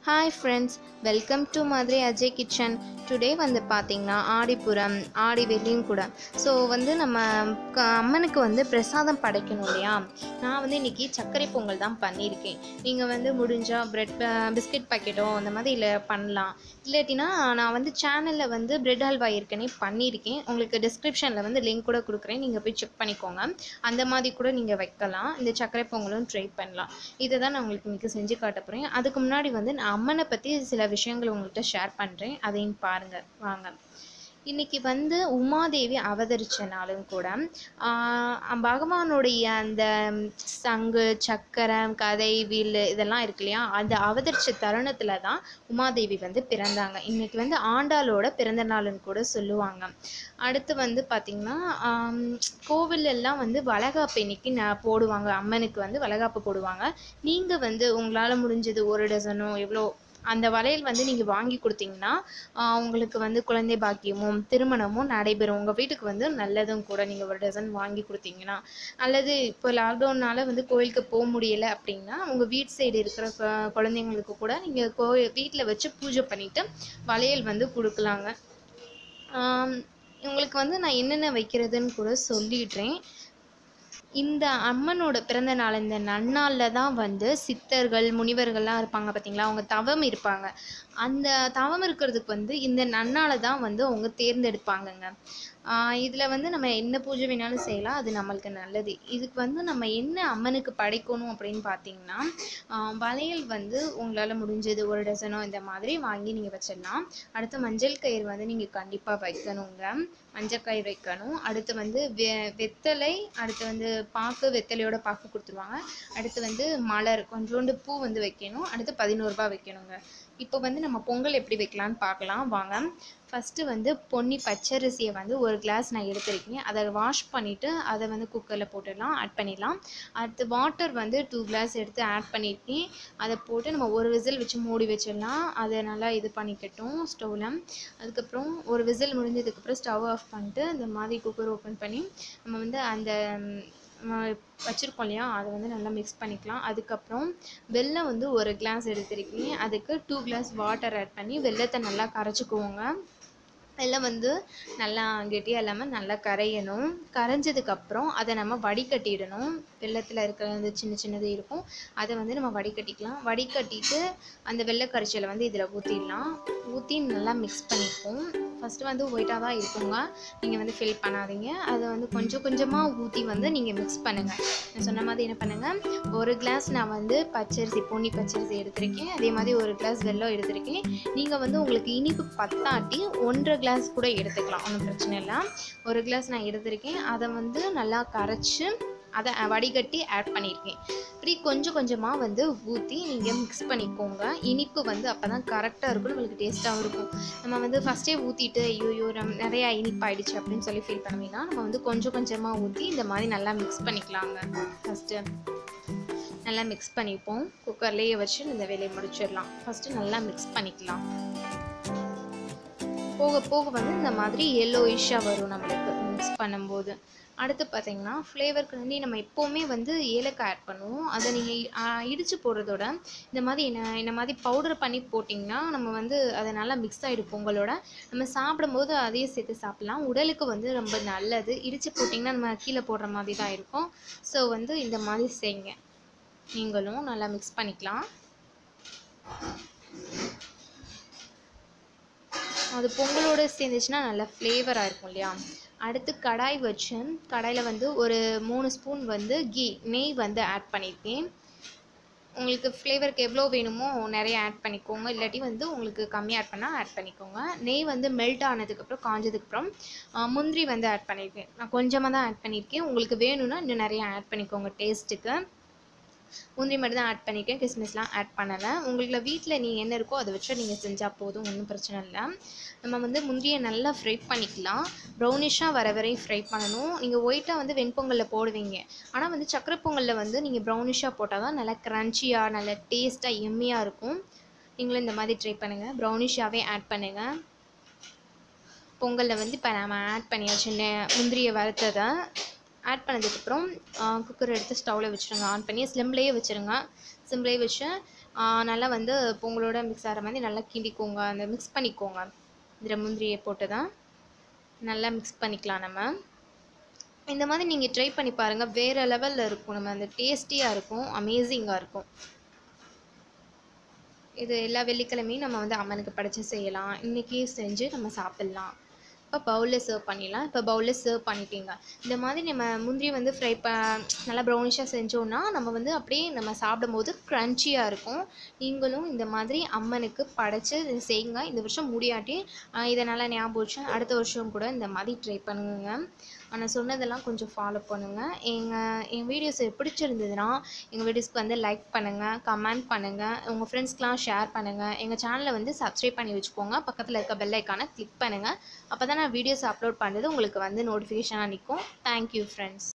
hi friends welcome to Madurai Ajay kitchen today வந்து பார்த்திங்கன்னா ஆடிப்புறம் ஆடி வெள்ளியும் கூட ஸோ வந்து நம்ம க- அம்மனுக்கு வந்து பிரசாதம் படைக்கணும் இல்லையா நான் வந்து இன்றைக்கி சர்க்கரை பொங்கல் தான் பண்ணியிருக்கேன் நீங்கள் வந்து முடிஞ்சால் ப்ரெட் பிஸ்கட் பாக்கெட்டோ அந்த மாதிரி இல்லை பண்ணலாம் இல்லாட்டினா நான் வந்து சேனலில் வந்து பிரெட் ஹல்வா ஏற்கனவே பண்ணியிருக்கேன் உங்களுக்கு டிஸ்கிரிப்ஷனில் வந்து லிங்க் கூட கொடுக்குறேன் நீங்கள் போய் செக் பண்ணிக்கோங்க அந்த மாதிரி கூட நீங்கள் வைக்கலாம் இந்த சர்க்கரை பொங்கலும் ட்ரை பண்ணலாம் இதை தான் நான் உங்களுக்கு இன்றைக்கி செஞ்சு காட்ட போகிறேன் அதுக்கு முன்னாடி வந்து நான் அம்மனை பற்றி சில விஷயங்கள் உங்கள்கிட்ட ஷேர் பண்ணுறேன் அதையும் பாருங்கள் வாங்க இன்னைக்கு வந்து உமாதேவி அவதரித்த நாளும் கூட ஆஹ் பகவானுடைய அந்த சங்கு சக்கரம் கதை வில் இதெல்லாம் இருக்கு இல்லையா அந்த அவதரித்த தருணத்தில் தான் உமாதேவி வந்து பிறந்தாங்க இன்னைக்கு வந்து ஆண்டாளோட பிறந்த நாளுன்னு கூட சொல்லுவாங்க அடுத்து வந்து பார்த்திங்கன்னா கோவில் எல்லாம் வந்து வளகாப்பு இன்னைக்கு ந போடுவாங்க அம்மனுக்கு வந்து வளகாப்பு போடுவாங்க நீங்கள் வந்து உங்களால் முடிஞ்சது ஒரு டசனோ எவ்வளோ அந்த வளையல் வந்து நீங்கள் வாங்கி கொடுத்தீங்கன்னா ஆஹ் உங்களுக்கு வந்து குழந்தை பாக்கியமும் திருமணமும் நடைபெறும் உங்கள் வீட்டுக்கு வந்து நல்லதும் கூட நீங்கள் ஒரு டசன் வாங்கி கொடுத்தீங்கன்னா அல்லது இப்போ லாக்டவுன்னால வந்து கோயிலுக்கு போக முடியலை அப்படின்னா உங்கள் வீட் சைடு இருக்கிற கொ- குழந்தைங்களுக்கு கூட நீங்கள் கோயில் வீட்டில் வச்சு பூஜை பண்ணிவிட்டு வளையல் வந்து கொடுக்கலாங்க ஆம், உங்களுக்கு வந்து நான் என்னென்ன வைக்கிறதுன்னு கூட சொல்லிடுறேன் இந்த அம்மனோட பிறந்த நாள் இந்த நன்னாளில் தான் வந்து சித்தர்கள் முனிவர்கள்லாம் இருப்பாங்க பார்த்தீங்களா அவங்க தவம் இருப்பாங்க அந்த தவம் இருக்கிறதுக்கு வந்து இந்த நன்னாளை தான் வந்து அவங்க தேர்ந்தெடுப்பாங்கங்க இதில் வந்து நம்ம என்ன பூஜை வேணாலும் செய்யலாம் அது நம்மளுக்கு நல்லது இதுக்கு வந்து நம்ம என்ன அம்மனுக்கு படைக்கணும் அப்படின்னு பார்த்தீங்கன்னா ஆஹ் வளையல் வந்து உங்களால் முடிஞ்சது ஒரு டசனோ இந்த மாதிரி வாங்கி நீங்கள் வச்சிடலாம் அடுத்து மஞ்சள் கயிறு வந்து நீங்கள் கண்டிப்பாக வைக்கணுங்க மஞ்சள் கயிறு வைக்கணும் அடுத்து வந்து வெ வெத்தலை அடுத்து வந்து பாக்கு வெத்தலையோட பாக்கு கொடுத்துருவாங்க அடுத்து வந்து மலர் கொஞ்சோண்டு பூ வந்து வைக்கணும் அடுத்து பதினோரு ரூபாய் வைக்கணுங்க இப்போ வந்து நம்ம பொங்கல் எப்படி வைக்கலாம்னு பார்க்கலாம் வாங்க ஃபஸ்ட்டு வந்து பொன்னி பச்சரிசியை வந்து ஒரு கிளாஸ் நான் எடுத்திருக்கேன் அதை வாஷ் பண்ணிவிட்டு அதை வந்து குக்கரில் போட்டுடலாம் ஆட் பண்ணிடலாம் அடுத்து வாட்டர் வந்து டூ கிளாஸ் எடுத்து ஆட் பண்ணியிருக்கேன் அதை போட்டு நம்ம ஒரு விசில் வச்சு மூடி வச்சிடலாம் அதை நல்லா இது பண்ணிக்கட்டும் ஸ்டவ்வில் அதுக்கப்புறம் ஒரு விசில் முடிஞ்சதுக்கப்புறம் ஸ்டவ் ஆஃப் பண்ணிட்டு இந்த மாதிரி குக்கர் ஓப்பன் பண்ணி நம்ம வந்து அந்த ம், நம்ம வச்சுருக்கோம் இல்லையா அதை வந்து நல்லா மிக்ஸ் பண்ணிக்கலாம் அதுக்கப்புறம் வெல்லம் வந்து ஒரு கிளாஸ் எடுத்திருக்கேன் அதுக்கு டூ கிளாஸ் வாட்டர் ஆட் பண்ணி வெல்லத்தை நல்லா கரைச்சிக்குவோங்க வெல்லம் வந்து நல்லா கெட்டியாக இல்லாமல் நல்லா கரையணும் கரைஞ்சதுக்கப்புறம் அதை நம்ம வடிகட்டிடணும் வெள்ளத்தில் இருக்கிற அந்த சின்ன சின்னது இருக்கும் அதை வந்து நம்ம வடிகட்டிக்கலாம் வடிகட்டிட்டு அந்த வெள்ளை கரைச்சலை வந்து இதில் ஊற்றிடலாம் ஊற்றி நல்லா மிக்ஸ் பண்ணிப்போம் ஃபஸ்ட்டு வந்து ஒயிட்டாக தான் இருக்குங்க நீங்கள் வந்து ஃபில் பண்ணாதீங்க அதை வந்து கொஞ்சம் கொஞ்சமாக ஊற்றி வந்து நீங்கள் மிக்ஸ் பண்ணுங்கள் நான் சொன்ன மாதிரி என்ன பண்ணுங்கள் ஒரு கிளாஸ் நான் வந்து பச்சரிசி பொன்னி பச்சரிசி எடுத்திருக்கேன் அதே மாதிரி ஒரு கிளாஸ் வெல்லம் எடுத்திருக்கேன் நீங்கள் வந்து உங்களுக்கு இனிப்பு பத்தாட்டி ஒன்றரை கிளாஸ் கூட எடுத்துக்கலாம் ஒன்றும் பிரச்சனை இல்லை ஒரு கிளாஸ் நான் எடுத்திருக்கேன் அதை வந்து நல்லா கரைச்சி அதை வடிகட்டி ஆட் பண்ணியிருக்கேன் இப்படி கொஞ்சம் கொஞ்சமாக வந்து ஊற்றி நீங்கள் மிக்ஸ் பண்ணிக்கோங்க இனிப்பு வந்து அப்போ தான் கரெக்டாக இருக்கும் உங்களுக்கு டேஸ்ட்டாகவும் இருக்கும் நம்ம வந்து ஃபஸ்ட்டே ஊற்றிட்டு ஐயோ நம்ம நிறையா இனிப்பாயிடுச்சு அப்படின்னு சொல்லி ஃபீல் பண்ணுவீங்கன்னா நம்ம வந்து கொஞ்சம் கொஞ்சமாக ஊற்றி இந்த மாதிரி நல்லா மிக்ஸ் பண்ணிக்கலாங்க ஃபஸ்ட்டு நல்லா மிக்ஸ் பண்ணிப்போம் குக்கர்லேயே வச்சு இந்த வேலையை முடிச்சிடலாம் ஃபஸ்ட்டு நல்லா மிக்ஸ் பண்ணிக்கலாம் போக போக வந்து இந்த மாதிரி எல்லோயிஷாக வரும் நம்மளுக்கு மிக்ஸ் பண்ணும்போது அடுத்து பார்த்தீங்கன்னா ஃப்ளேவருக்கு வேண்டி நம்ம எப்போவுமே வந்து ஏலக்காய் ஆட் பண்ணுவோம் அதை நீங்கள் இடித்து போடுறதோட இந்த மாதிரி என்ன இந்த மாதிரி பவுடர் பண்ணி போட்டிங்கன்னா நம்ம வந்து அதை நல்லா மிக்ஸ் ஆகிடும் பொங்கலோட நம்ம சாப்பிடும்போது அதையும் சேர்த்து சாப்பிட்லாம் உடலுக்கு வந்து ரொம்ப நல்லது இடித்து போட்டிங்கன்னா நம்ம கீழே போடுற மாதிரி தான் இருக்கும் ஸோ வந்து இந்த மாதிரி செய்யுங்க நீங்களும் நல்லா மிக்ஸ் பண்ணிக்கலாம் அது பொங்கலோட சேர்ந்துச்சுன்னா நல்லா ஃப்ளேவராக இருக்கும் இல்லையா அடுத்து கடாய் வச்சு கடாயில் வந்து ஒரு மூணு ஸ்பூன் வந்து கீ நெய் வந்து ஆட் பண்ணியிருக்கேன் உங்களுக்கு ஃப்ளேவருக்கு எவ்வளோ வேணுமோ நிறைய ஆட் பண்ணிக்கோங்க இல்லாட்டி வந்து உங்களுக்கு கம்மியாக ஆட் பண்ணால் ஆட் பண்ணிக்கோங்க நெய் வந்து மெல்ட் ஆனதுக்கப்புறம் காஞ்சதுக்கப்புறம் ஆ, முந்திரி வந்து ஆட் பண்ணியிருக்கேன் நான் கொஞ்சமாக தான் ஆட் பண்ணியிருக்கேன் உங்களுக்கு வேணும்னா இன்னும் நிறைய ஆட் பண்ணிக்கோங்க டேஸ்ட்டுக்கு முந்திரி மட்டும் தான் ஆட் பண்ணியிருக்கேன் கிஸ்மிஸ்லாம் ஆட் பண்ணலை உங்களுக்கு வீட்டில் நீங்கள் என்ன இருக்கோ அதை வச்சு நீங்கள் செஞ்சால் போதும் ஒன்றும் பிரச்சனை இல்லை நம்ம வந்து முந்திரியை நல்லா ஃப்ரை பண்ணிக்கலாம் ப்ரௌனிஷாக வர வரையும் ஃப்ரை பண்ணணும் நீங்கள் ஒயிட்டாக வந்து வெண்பொங்கலில் போடுவீங்க ஆனால் வந்து சக்கரை பொங்கலில் வந்து நீங்கள் ப்ரௌனிஷாக போட்டால் தான் நல்லா க்ரன்ச்சியாக நல்ல டேஸ்ட்டாக எம்மியாக இருக்கும் நீங்களும் இந்த மாதிரி ட்ரை பண்ணுங்கள் ப்ரௌனிஷாகவே ஆட் பண்ணுங்கள் பொங்கலில் வந்து இப்போ நம்ம ஆட் பண்ணியாச்சு நெ- முந்திரியை வறுத்ததை ஆட் பண்ணதுக்கப்புறம் குக்கர் எடுத்து ஸ்டவ்வில் வச்சுருங்க ஆன் பண்ணி ஸ்லிம்லேயே வச்சுருங்க சிம்லேயே வச்சு நல்லா வந்து பொங்கலோட மிக்ஸ் ஆகிற மாதிரி நல்லா கிண்டிக்கோங்க அந்த மிக்ஸ் பண்ணிக்கோங்க இதில் முந்திரியை போட்டு தான் நல்லா மிக்ஸ் பண்ணிக்கலாம் நம்ம இந்த மாதிரி நீங்கள் ட்ரை பண்ணி பாருங்கள் வேறு லெவலில் இருக்கும் நம்ம அந்த டேஸ்டியாக இருக்கும் அமேசிங்காக இருக்கும் இது எல்லா வெள்ளிக்கிழமையும் நம்ம வந்து அம்மனுக்கு படைச்சு செய்யலாம் இன்றைக்கி செஞ்சு நம்ம சாப்பிட்லாம் இப்போ பவுலில் சர்வ் பண்ணிடலாம் இப்போ பவுலில் சர்வ் பண்ணிட்டீங்க இந்த மாதிரி நம்ம முந்திரி வந்து ஃப்ரை ப நல்லா ப்ரௌனிஷாக செஞ்சோன்னா நம்ம வந்து அப்படியே நம்ம சாப்பிடும்போது க்ரன்ச்சியாக இருக்கும் நீங்களும் இந்த மாதிரி அம்மனுக்கு படைச்சு இதை செய்யுங்க இந்த வருஷம் முடியாட்டி ஆஹ் இதை நல்லா ஞாபகம் வச்சு அடுத்த வருஷம் கூட இந்த மாதிரி ட்ரை பண்ணுங்க ஆனால் சொன்னதெல்லாம் கொஞ்சம் ஃபாலோ பண்ணுங்கள் எங்கள் என் வீடியோஸ் பிடிச்சிருந்ததுன்னா எங்கள் வீடியோஸ்க்கு வந்து லைக் பண்ணுங்கள் கமெண்ட் பண்ணுங்கள் உங்கள் ஃப்ரெண்ட்ஸ்க்கெலாம் ஷேர் பண்ணுங்கள் எங்கள் சேனலை வந்து சப்ஸ்கிரைப் பண்ணி வச்சுக்கோங்க பக்கத்தில் இருக்க பெல் ஐக்கானை கிளிக் பண்ணுங்கள் அப்போ தான் நான் வீடியோஸ் அப்லோட் பண்ணுறது உங்களுக்கு வந்து நோட்டிஃபிகேஷனாக நிற்கும் தேங்க்யூ ஃப்ரெண்ட்ஸ்